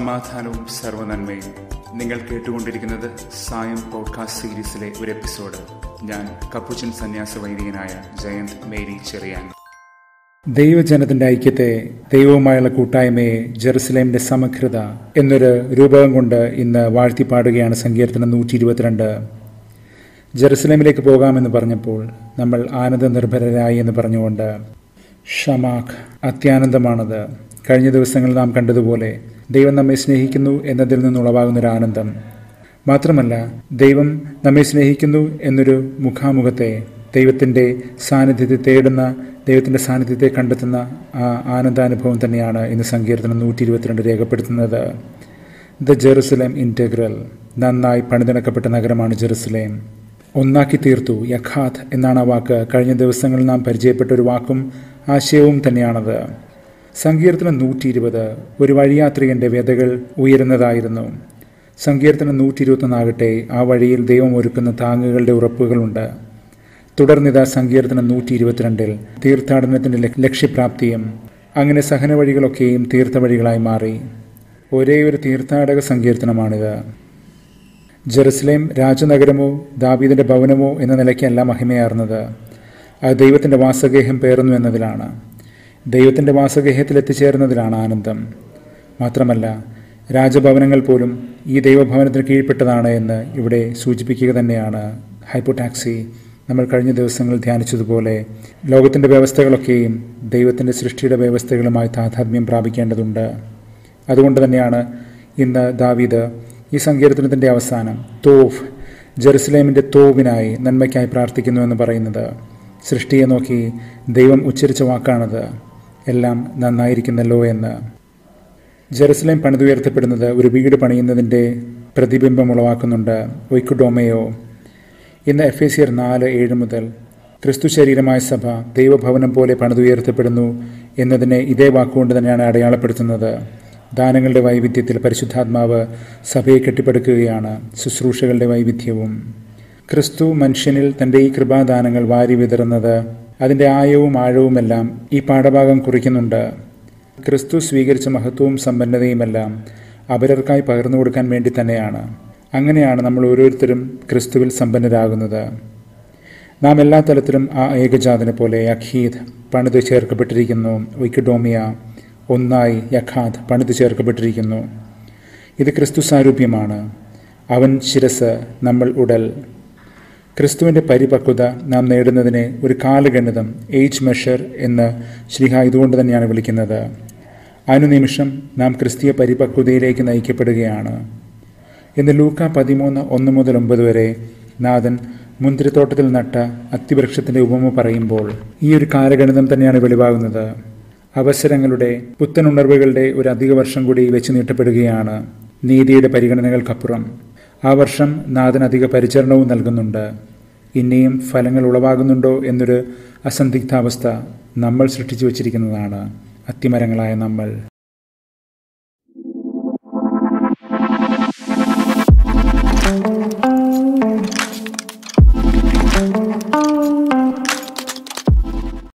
സമാധാനവും സർവനന്മയും നിങ്ങൾ കേട്ടുകൊണ്ടിരിക്കുന്നത് സായം പോഡ്കാസ്റ്റ് സീരീസിലെ ഒരു എപ്പിസോഡ് ഞാൻ കപ്പുച്ചൻ സന്യാസ വൈദികനായ ജയന്ത് മേരി ചെറിയാൻ ദൈവജനത്തിന്റെ ഐക്യത്തെ ദൈവവുമായുള്ള കൂട്ടായ്മയെ ജെറുസലേമിന്റെ സമഗ്രത എന്നൊരു രൂപകം കൊണ്ട് ഇന്ന് വാഴ്ത്തിപ്പാടുകയാണ് സങ്കീർത്തനം നൂറ്റി ഇരുപത്തിരണ്ട് ജെറുസലേമിലേക്ക് പോകാമെന്ന് പറഞ്ഞപ്പോൾ നമ്മൾ ആനന്ദ നിർഭരരായി എന്ന് പറഞ്ഞുകൊണ്ട് ഷമാഖ് അത്യാനന്ദമാണത് കഴിഞ്ഞ ദിവസങ്ങളിൽ നാം കണ്ടതുപോലെ ദൈവം നമ്മെ സ്നേഹിക്കുന്നു എന്നതിൽ നിന്നുളവാകുന്ന ഒരു ആനന്ദം മാത്രമല്ല ദൈവം നമ്മെ സ്നേഹിക്കുന്നു എന്നൊരു മുഖാമുഖത്തെ ദൈവത്തിൻ്റെ സാന്നിധ്യത്തെ തേടുന്ന ദൈവത്തിൻ്റെ സാന്നിധ്യത്തെ കണ്ടെത്തുന്ന ആ ആനന്ദാനുഭവം തന്നെയാണ് ഇന്ന് സങ്കീർത്തനം നൂറ്റി ഇരുപത്തിരണ്ട് രേഖപ്പെടുത്തുന്നത് ദ ജെറുസലേം ഇൻറ്റഗ്രൽ നന്നായി പണിതിണക്കപ്പെട്ട നഗരമാണ് ജെറുസലേം ഒന്നാക്കി തീർത്തു യഖാത്ത് എന്നാണ് ആ വാക്ക് കഴിഞ്ഞ ദിവസങ്ങളിൽ നാം പരിചയപ്പെട്ട ഒരു വാക്കും ആശയവും തന്നെയാണത് സങ്കീർത്തനം നൂറ്റി ഇരുപത് ഒരു വഴിയാത്രികന്റെ വ്യതകൾ ഉയരുന്നതായിരുന്നു സങ്കീർത്തനം നൂറ്റി ഇരുപത്തൊന്നാകട്ടെ ആ വഴിയിൽ ദൈവം ഒരുക്കുന്ന താങ്ങുകളുടെ ഉറപ്പുകളുണ്ട് തുടർന്നിതാ സങ്കീർത്തനം നൂറ്റി ഇരുപത്തിരണ്ടിൽ തീർത്ഥാടനത്തിന്റെ ലക്ഷ്യപ്രാപ്തിയും അങ്ങനെ സഹന വഴികളൊക്കെയും തീർത്ഥവഴികളായി മാറി ഒരേ ഒരു തീർത്ഥാടക സങ്കീർത്തനമാണിത് ജെറുസലേം രാജനഗരമോ ദാവീദിന്റെ ഭവനമോ എന്ന നിലയ്ക്കല്ല മഹിമയാർന്നത് അത് ദൈവത്തിന്റെ വാസഗേഹം പേറുന്നു എന്നതിലാണ് ദൈവത്തിന്റെ വാസഗേഹത്തിൽ എത്തിച്ചേർന്നതിലാണ് ആനന്ദം മാത്രമല്ല രാജഭവനങ്ങൾ പോലും ഈ ദൈവഭവനത്തിന് കീഴ്പ്പെട്ടതാണ് എന്ന് ഇവിടെ സൂചിപ്പിക്കുക തന്നെയാണ് ഹൈപ്പോടാക്സി നമ്മൾ കഴിഞ്ഞ ദിവസങ്ങളിൽ ധ്യാനിച്ചതുപോലെ ലോകത്തിന്റെ വ്യവസ്ഥകളൊക്കെയും ദൈവത്തിന്റെ സൃഷ്ടിയുടെ വ്യവസ്ഥകളുമായി താതാത്മ്യം പ്രാപിക്കേണ്ടതുണ്ട് അതുകൊണ്ട് തന്നെയാണ് ഇന്ന് ദാവീദ് ഈ സങ്കീർത്തനത്തിന്റെ അവസാനം തോഫ് ജെറുസലേമിന്റെ തോവിനായി നന്മയ്ക്കായി പ്രാർത്ഥിക്കുന്നു എന്ന് പറയുന്നത് സൃഷ്ടിയെ നോക്കി ദൈവം ഉച്ചരിച്ച വാക്കാണത് എല്ലാം നന്നായിരിക്കുന്നല്ലോ എന്ന് ജെറുസലേം പണിതുയർത്തപ്പെടുന്നത് ഒരു വീട് പണിയുന്നതിൻ്റെ പ്രതിബിംബം ഉളവാക്കുന്നുണ്ട് ഒയ്ക്കുഡോമയോ ഇന്ന് എഫ് എ സിയർ നാല് ഏഴ് മുതൽ ക്രിസ്തു ശരീരമായ സഭ ദൈവഭവനം പോലെ പണിതുയർത്തപ്പെടുന്നു എന്നതിനെ ഇതേ വാക്കുകൊണ്ട് തന്നെയാണ് അടയാളപ്പെടുത്തുന്നത് ദാനങ്ങളുടെ വൈവിധ്യത്തിൽ പരിശുദ്ധാത്മാവ് സഭയെ കെട്ടിപ്പടുക്കുകയാണ് ശുശ്രൂഷകളുടെ വൈവിധ്യവും ക്രിസ്തു മനുഷ്യനിൽ തൻ്റെ ഈ കൃപാദാനങ്ങൾ വാരി വിതറുന്നത് അതിൻ്റെ ആയവും ആഴവുമെല്ലാം ഈ പാഠഭാഗം കുറിക്കുന്നുണ്ട് ക്രിസ്തു സ്വീകരിച്ച മഹത്വവും സമ്പന്നതയുമെല്ലാം അപരർക്കായി പകർന്നു കൊടുക്കാൻ വേണ്ടി തന്നെയാണ് അങ്ങനെയാണ് നമ്മൾ ഓരോരുത്തരും ക്രിസ്തുവിൽ സമ്പന്നരാകുന്നത് നാം എല്ലാ തലത്തിലും ആ ഏകജാതനെ പോലെ അഖീദ് പണിത് ചേർക്കപ്പെട്ടിരിക്കുന്നു വിക്കഡോമിയ ഒന്നായി യഖാദ് പണിത് ചേർക്കപ്പെട്ടിരിക്കുന്നു ഇത് ക്രിസ്തു സാരൂപ്യമാണ് അവൻ ശിരസ് നമ്മൾ ഉടൽ ക്രിസ്തുവിൻ്റെ പരിപക്വത നാം നേടുന്നതിനെ ഒരു കാലഗണിതം ഏജ് മെഷർ എന്ന് ശ്രീഹ ഇതുകൊണ്ട് തന്നെയാണ് വിളിക്കുന്നത് അനുനിമിഷം നാം ക്രിസ്തീയ പരിപക്വതയിലേക്ക് നയിക്കപ്പെടുകയാണ് ഇന്ന് ലൂക്ക പതിമൂന്ന് ഒന്ന് മുതൽ ഒമ്പത് വരെ നാഥൻ മുന്തിരിത്തോട്ടത്തിൽ നട്ട അത്തിവൃക്ഷത്തിന്റെ ഉപമ പറയുമ്പോൾ ഈ ഒരു കാലഗണിതം തന്നെയാണ് വെളിവാകുന്നത് അവസരങ്ങളുടെ പുത്തനുണർവുകളുടെ ഒരു അധിക വർഷം കൂടി വെച്ച് നീട്ടപ്പെടുകയാണ് നീതിയുടെ പരിഗണനകൾക്കപ്പുറം ആ വർഷം നാഥൻ അധിക പരിചരണവും നൽകുന്നുണ്ട് ഇനിയും ഫലങ്ങൾ ഉളവാകുന്നുണ്ടോ എന്നൊരു അസന്ദിഗ്ധാവസ്ഥ നമ്മൾ സൃഷ്ടിച്ചു വച്ചിരിക്കുന്നതാണ് അത്തിമരങ്ങളായ നമ്മൾ thank you